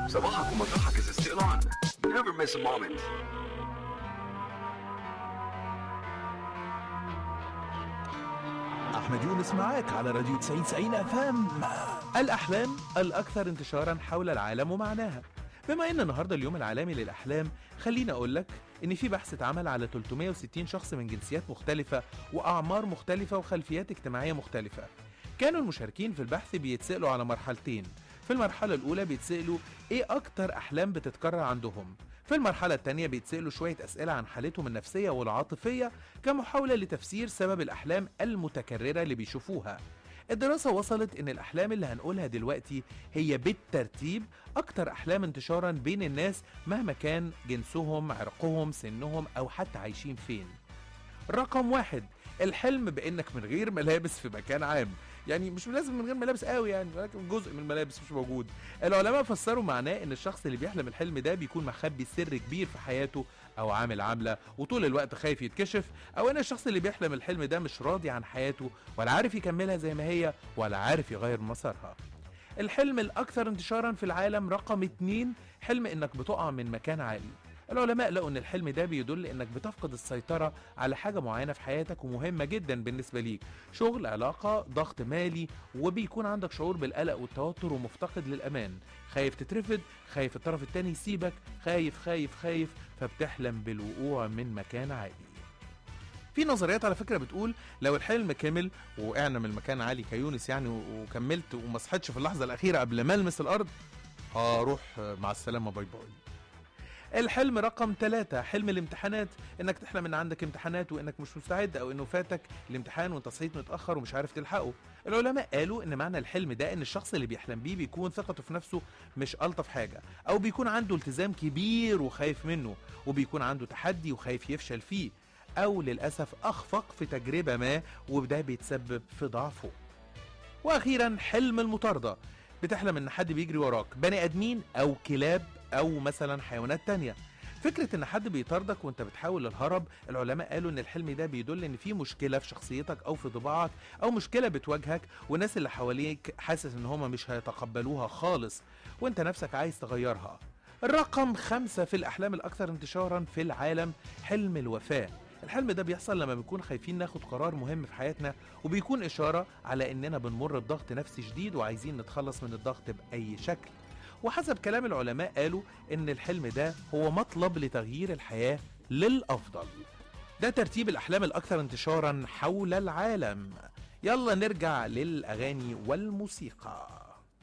صباحك ومطرحك is still on. Never miss a moment. أحمد يونس معاك على راديو 90 90 اف ام الأحلام الأكثر انتشارا حول العالم ومعناها بما ان النهارده اليوم العالمي للاحلام خليني اقول لك ان في بحث اتعمل على 360 شخص من جنسيات مختلفه واعمار مختلفه وخلفيات اجتماعيه مختلفه كانوا المشاركين في البحث بيتسالوا على مرحلتين في المرحله الاولى بيتسالوا ايه اكتر احلام بتتكرر عندهم في المرحلة التانية بيتسألوا شوية أسئلة عن حالتهم النفسية والعاطفية كمحاولة لتفسير سبب الأحلام المتكررة اللي بيشوفوها الدراسة وصلت إن الأحلام اللي هنقولها دلوقتي هي بالترتيب أكتر أحلام انتشارا بين الناس مهما كان جنسهم عرقهم سنهم أو حتى عايشين فين رقم واحد الحلم بانك من غير ملابس في مكان عام يعني مش لازم من غير ملابس قوي يعني ولكن جزء من الملابس مش موجود العلماء فسروا معناه ان الشخص اللي بيحلم الحلم ده بيكون مخبي سر كبير في حياته او عامل عامله وطول الوقت خايف يتكشف او ان الشخص اللي بيحلم الحلم ده مش راضي عن حياته ولا عارف يكملها زي ما هي ولا عارف يغير مسارها الحلم الاكثر انتشارا في العالم رقم اتنين حلم انك بتقع من مكان عالي العلماء لقوا ان الحلم ده بيدل انك بتفقد السيطرة على حاجة معينة في حياتك ومهمة جدا بالنسبة ليك شغل علاقة ضغط مالي وبيكون عندك شعور بالقلق والتوتر ومفتقد للأمان خايف تترفض خايف الطرف التاني يسيبك خايف خايف خايف فبتحلم بالوقوع من مكان عالي في نظريات على فكره بتقول لو الحلم كمل وقعنا من مكان عالي كيونس يعني و- وكملت وما صحتش في اللحظه الاخيره قبل ما المس الارض هروح مع السلامه باي باي الحلم رقم ثلاثة حلم الامتحانات انك تحلم ان عندك امتحانات وانك مش مستعد او انه فاتك الامتحان وانت صحيت متاخر ومش عارف تلحقه العلماء قالوا ان معنى الحلم ده ان الشخص اللي بيحلم بيه بيكون ثقته في نفسه مش الطف حاجه او بيكون عنده التزام كبير وخايف منه وبيكون عنده تحدي وخايف يفشل فيه او للاسف اخفق في تجربه ما وده بيتسبب في ضعفه واخيرا حلم المطارده بتحلم ان حد بيجري وراك بني ادمين او كلاب او مثلا حيوانات تانية فكرة ان حد بيطاردك وانت بتحاول الهرب العلماء قالوا ان الحلم ده بيدل ان في مشكلة في شخصيتك او في طباعك او مشكلة بتواجهك والناس اللي حواليك حاسس ان هما مش هيتقبلوها خالص وانت نفسك عايز تغيرها رقم خمسة في الأحلام الأكثر انتشارا في العالم حلم الوفاة الحلم ده بيحصل لما بنكون خايفين ناخد قرار مهم في حياتنا وبيكون إشارة على إننا بنمر بضغط نفسي شديد وعايزين نتخلص من الضغط بأي شكل وحسب كلام العلماء قالوا إن الحلم ده هو مطلب لتغيير الحياة للأفضل ده ترتيب الأحلام الأكثر انتشارا حول العالم يلا نرجع للأغاني والموسيقى